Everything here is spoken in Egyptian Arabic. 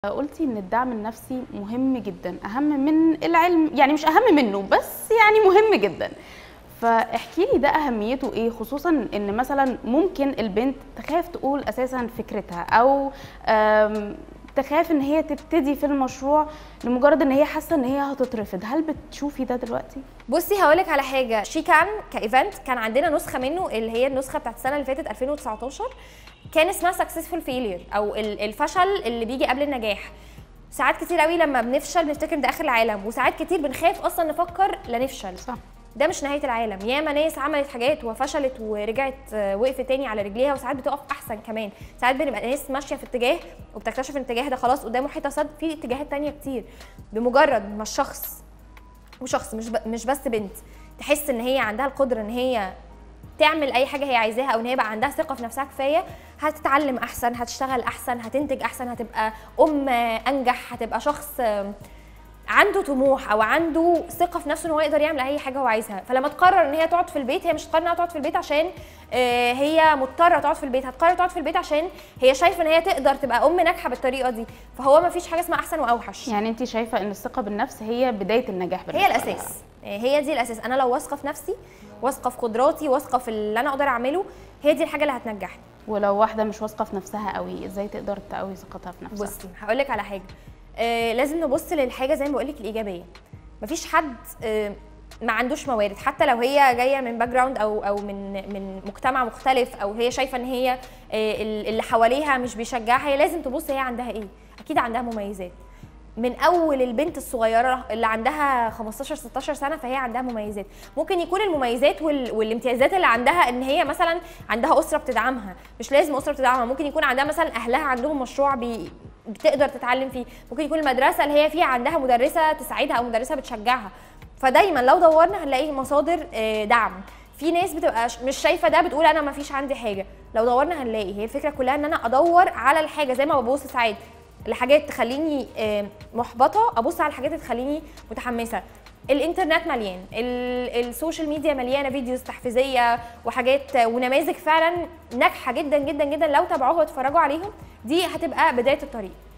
قلتي ان الدعم النفسي مهم جدا اهم من العلم يعني مش اهم منه بس يعني مهم جدا فاحكي لي ده اهميته ايه خصوصا ان مثلا ممكن البنت تخاف تقول اساسا فكرتها او آم، تخاف ان هي تبتدي في المشروع لمجرد ان هي حاسه ان هي هتترفض هل بتشوفي ده دلوقتي بصي هقولك على حاجه شيكان كايفنت كان عندنا نسخه منه اللي هي النسخه بتاعت السنه اللي فاتت 2019 كان اسمها سكسسفول فيلير او ال- الفشل اللي بيجي قبل النجاح ساعات كتير قوي لما بنفشل بنفتكر ان ده اخر العالم وساعات كتير بنخاف اصلا نفكر لا نفشل صح ده مش نهايه العالم ياما ناس عملت حاجات وفشلت ورجعت آه، وقفت تاني على رجليها وساعات بتقف احسن كمان ساعات بنبقى ناس ماشيه في اتجاه وبتكتشف ان الاتجاه ده خلاص قدامه حيطه سد في اتجاهات تانية كتير بمجرد ما الشخص وشخص مش ب... مش بس بنت تحس ان هي عندها القدره ان هي تعمل اي حاجه هي عايزاها او ان هي بقى عندها ثقه في نفسها كفايه هتتعلم احسن هتشتغل احسن هتنتج احسن هتبقى ام انجح هتبقى شخص آم، عنده طموح او عنده ثقه في نفسه ان هو يقدر يعمل اي حاجه هو عايزها فلما تقرر ان هي تقعد في البيت هي مش تقرر انها تقعد في البيت عشان آه، هي مضطره تقعد في البيت هتقرر تقعد في البيت عشان هي شايفه ان هي تقدر تبقى ام ناجحه بالطريقه دي فهو ما فيش حاجه اسمها احسن واوحش يعني انت شايفه ان الثقه بالنفس هي بدايه النجاح هي بالنسبة لها. الاساس هي دي الاساس انا لو واثقه في نفسي واثقه في قدراتي واثقه في اللي انا اقدر اعمله هي دي الحاجه اللي هتنجحني ولو واحده مش واثقه في نفسها قوي ازاي تقدر تقوي ثقتها في نفسها بصي هقول لك على حاجه آه لازم نبص للحاجه زي ما بقول لك الايجابيه مفيش حد آه ما عندوش موارد حتى لو هي جايه من باك جراوند او او من من مجتمع مختلف او هي شايفه ان هي آه اللي حواليها مش بيشجعها هي لازم تبص هي عندها ايه اكيد عندها مميزات من اول البنت الصغيره اللي عندها 15 16 سنه فهي عندها مميزات ممكن يكون المميزات وال... والامتيازات اللي عندها ان هي مثلا عندها اسره بتدعمها مش لازم اسره بتدعمها ممكن يكون عندها مثلا اهلها عندهم مشروع بي... بتقدر تتعلم فيه ممكن يكون المدرسه اللي هي فيها عندها مدرسه تساعدها او مدرسه بتشجعها فدايما لو دورنا هنلاقي مصادر آه، دعم في ناس بتبقى ش- مش شايفه ده بتقول انا ما فيش عندي حاجه لو دورنا هنلاقي هي الفكره كلها ان انا ادور على الحاجه زي ما ببص ساعات لحاجات تخليني آه، محبطه ابص على الحاجات اللي تخليني متحمسه الانترنت مليان ال- السوشيال ميديا مليانه فيديوز تحفيزيه وحاجات آه، ونماذج فعلا ناجحه جدا جدا جدا لو تابعوها واتفرجوا عليهم دي هتبقى بدايه الطريق